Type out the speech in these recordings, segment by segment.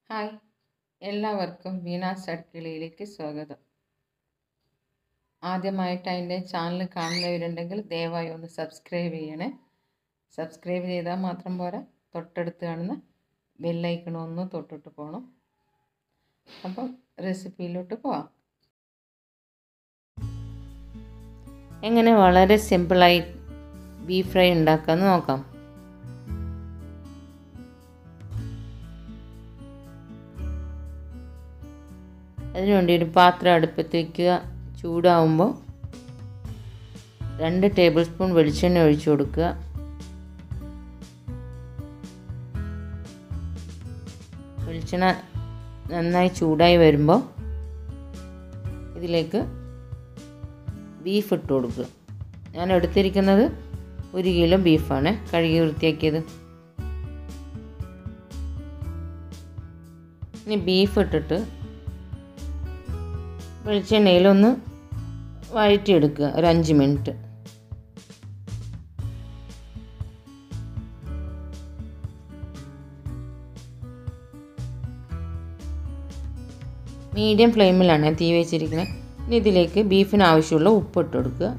hi എല്ലാവർക്കും വീണാസ് അടുക്കളയിലേക്ക് സ്വാഗതം ആദ്യമായിട്ട് അതിൻ്റെ ചാനൽ കാണുന്നവരുണ്ടെങ്കിൽ ദയവായി ഒന്ന് സബ്സ്ക്രൈബ് ചെയ്യണേ സബ്സ്ക്രൈബ് ചെയ്താൽ മാത്രം പോരാ തൊട്ടടുത്ത് കാണുന്ന ബെല്ലൈക്കൺ ഒന്ന് തൊട്ടിട്ട് പോകണം അപ്പം റെസിപ്പിയിലോട്ട് പോവാം എങ്ങനെ വളരെ സിമ്പിളായി ബീഫ് ഫ്രൈ ഉണ്ടാക്കാമെന്ന് നോക്കാം അതിനുവേണ്ടി ഒരു പാത്രം അടുപ്പത്ത് വയ്ക്കുക ചൂടാവുമ്പോൾ രണ്ട് ടേബിൾ സ്പൂൺ വെളിച്ചെണ്ണ ഒഴിച്ചു കൊടുക്കുക വെളിച്ചെണ്ണ നന്നായി ചൂടായി വരുമ്പോൾ ഇതിലേക്ക് ബീഫ് ഇട്ട് കൊടുക്കുക ഞാൻ എടുത്തിരിക്കുന്നത് ഒരു കിലോ ബീഫാണ് കഴുകി വൃത്തിയാക്കിയത് ഇനി ബീഫ് ഇട്ടിട്ട് വെളിച്ചെണ്ണയിലൊന്ന് വഴറ്റിയെടുക്കുക ഒരു അഞ്ച് മിനിറ്റ് മീഡിയം ഫ്ലെയിമിലാണ് തീ വെച്ചിരിക്കുന്നത് ഇനി ഇതിലേക്ക് ബീഫിന് ആവശ്യമുള്ള ഉപ്പ് ഇട്ട് കൊടുക്കുക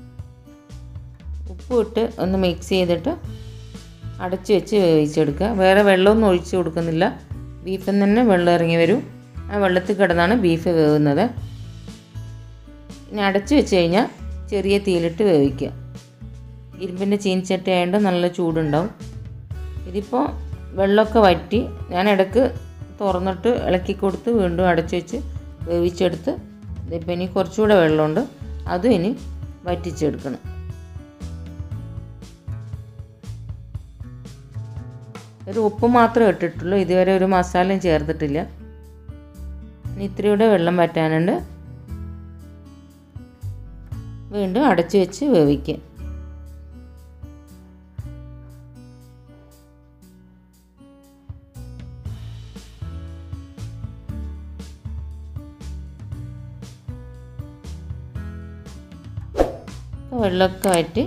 ഉപ്പ് ഇട്ട് ഒന്ന് മിക്സ് ചെയ്തിട്ട് അടച്ച് വെച്ച് വേവിച്ചെടുക്കുക വേറെ വെള്ളമൊന്നും ഒഴിച്ച് കൊടുക്കുന്നില്ല ബീഫിൽ നിന്ന് തന്നെ വെള്ളം ഇറങ്ങി വരും ആ വെള്ളത്തിൽ കിടന്നാണ് ബീഫ് വേവുന്നത് ഇനി അടച്ച് വെച്ച് കഴിഞ്ഞാൽ ചെറിയ തീയിലിട്ട് വേവിക്കുക ഇരുമ്പിൻ്റെ ചീനിച്ചട്ടി ആയതുകൊണ്ട് നല്ല ചൂടുണ്ടാവും ഇതിപ്പോൾ വെള്ളമൊക്കെ വറ്റി ഞാൻ ഇടയ്ക്ക് തുറന്നിട്ട് ഇളക്കി കൊടുത്ത് വീണ്ടും അടച്ച് വെച്ച് വേവിച്ചെടുത്ത് ഇതിപ്പോൾ ഇനി കുറച്ചുകൂടെ വെള്ളമുണ്ട് അതും ഇനി വറ്റിച്ചെടുക്കണം ഒരു ഉപ്പ് മാത്രമേ ഇട്ടിട്ടുള്ളൂ ഇതുവരെ ഒരു മസാലയും ചേർത്തിട്ടില്ല ഇനി ഇത്രയൂടെ വെള്ളം വറ്റാനുണ്ട് വീണ്ടും അടച്ചു വെച്ച് വേവിക്കുക വെള്ളമൊക്കെ വറ്റി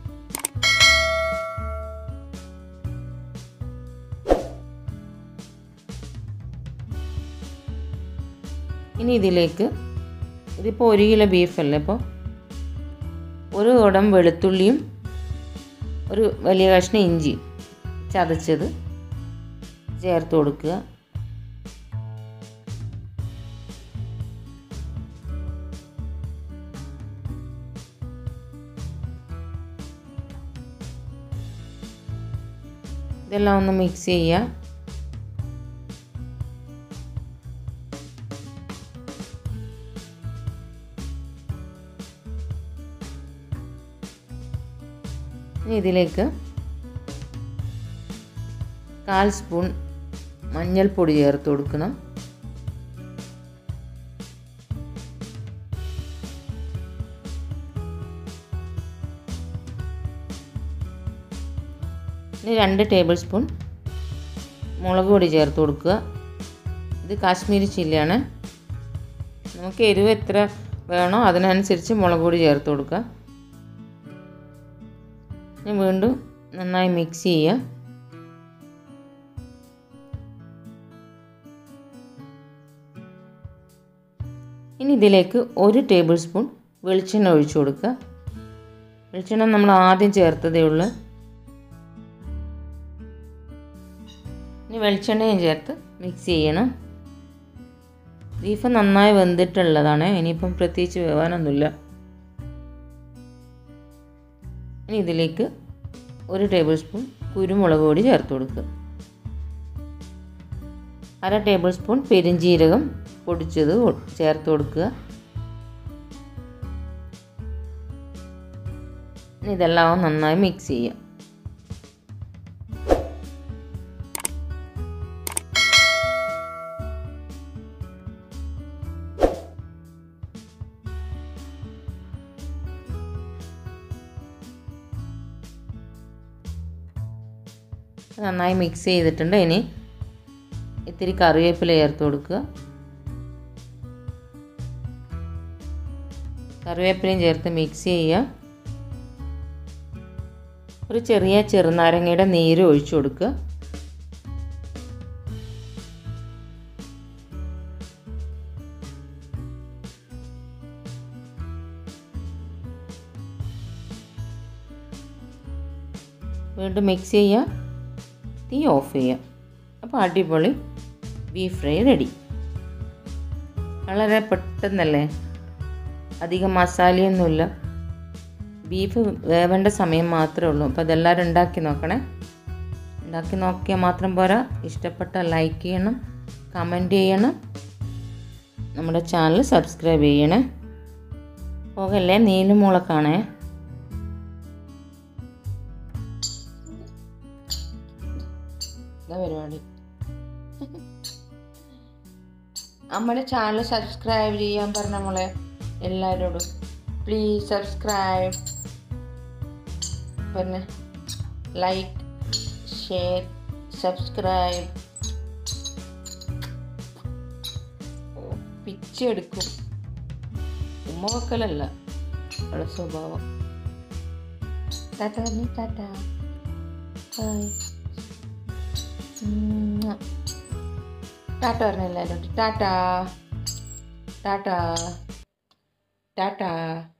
ഇനി ഇതിലേക്ക് ഇതിപ്പോൾ ഒരു കിലോ ബീഫല്ലേ അപ്പോൾ ഒരു കുടം വെളുത്തുള്ളിയും ഒരു വലിയ കഷ്ണം ഇഞ്ചി ചതച്ചത് ചേർത്ത് കൊടുക്കുക ഇതെല്ലാം ഒന്ന് മിക്സ് ചെയ്യുക ഇനി ഇതിലേക്ക് കാൽ സ്പൂൺ മഞ്ഞൾപ്പൊടി ചേർത്ത് കൊടുക്കണം ഇനി രണ്ട് ടേബിൾ സ്പൂൺ മുളക് പൊടി ചേർത്ത് കൊടുക്കുക ഇത് കാശ്മീരി ചില്ലിയാണ് നമുക്ക് എരിവ് എത്ര വേണോ അതിനനുസരിച്ച് മുളക് പൊടി ചേർത്ത് കൊടുക്കുക ഇനി വീണ്ടും നന്നായി മിക്സ് ചെയ്യുക ഇനി ഇതിലേക്ക് ഒരു ടേബിൾ സ്പൂൺ വെളിച്ചെണ്ണ ഒഴിച്ചു കൊടുക്കുക വെളിച്ചെണ്ണ നമ്മൾ ആദ്യം ചേർത്തതേ ഉള്ളൂ ഇനി വെളിച്ചെണ്ണയും ചേർത്ത് മിക്സ് ചെയ്യണം ബീഫ് നന്നായി വെന്തിട്ടുള്ളതാണ് ഇനിയിപ്പം പ്രത്യേകിച്ച് വേവാനൊന്നുമില്ല ഇനി ഇതിലേക്ക് ഒരു ടേബിൾ സ്പൂൺ കുരുമുളക് പൊടി ചേർത്ത് കൊടുക്കുക അര ടേബിൾ സ്പൂൺ പെരിഞ്ജീരകം പൊടിച്ചത് ചേർത്ത് കൊടുക്കുക ഇതെല്ലാം നന്നായി മിക്സ് ചെയ്യുക നന്നായി മിക്സ് ചെയ്തിട്ടുണ്ട് ഇനി ഇത്തിരി കറിവേപ്പില ചേർത്ത് കൊടുക്കുക കറിവേപ്പിലയും ചേർത്ത് മിക്സ് ചെയ്യുക ഒരു ചെറിയ ചെറുനാരങ്ങയുടെ നീര് ഒഴിച്ചു കൊടുക്കുക വീണ്ടും മിക്സ് ചെയ്യുക തീ ഓഫ് ചെയ്യുക അപ്പോൾ അടിപൊളി ബീഫ് ഫ്രൈ റെഡി വളരെ പെട്ടെന്നല്ലേ അധികം മസാലയൊന്നുമില്ല ബീഫ് വേവേണ്ട സമയം മാത്രമേ ഉള്ളൂ അപ്പോൾ അതെല്ലാവരും ഉണ്ടാക്കി നോക്കണേ ഉണ്ടാക്കി നോക്കിയാൽ മാത്രം പോരാ ഇഷ്ടപ്പെട്ട ലൈക്ക് ചെയ്യണം കമൻറ്റ് ചെയ്യണം നമ്മുടെ ചാനൽ സബ്സ്ക്രൈബ് ചെയ്യണേ പോകല്ലേ നീലുമൂള കാണേ പരിപാടി നമ്മുടെ ചാനൽ സബ്സ്ക്രൈബ് ചെയ്യാൻ പറഞ്ഞ നമ്മളെ എല്ലാവരോടും പ്ലീസ് സബ്സ്ക്രൈബ് പിന്നെ ലൈക്ക് ഷെയർ സബ്സ്ക്രൈബ് പിച്ചെടുക്കും ഉമ്മ വെക്കലല്ല അവളുടെ സ്വഭാവം ടാറ്റ നീ ടാറ്റ ബൈ ടാറ്റ പറഞ്ഞ എല്ലാവരും ടാറ്റ ടാറ്റ ടാറ്റ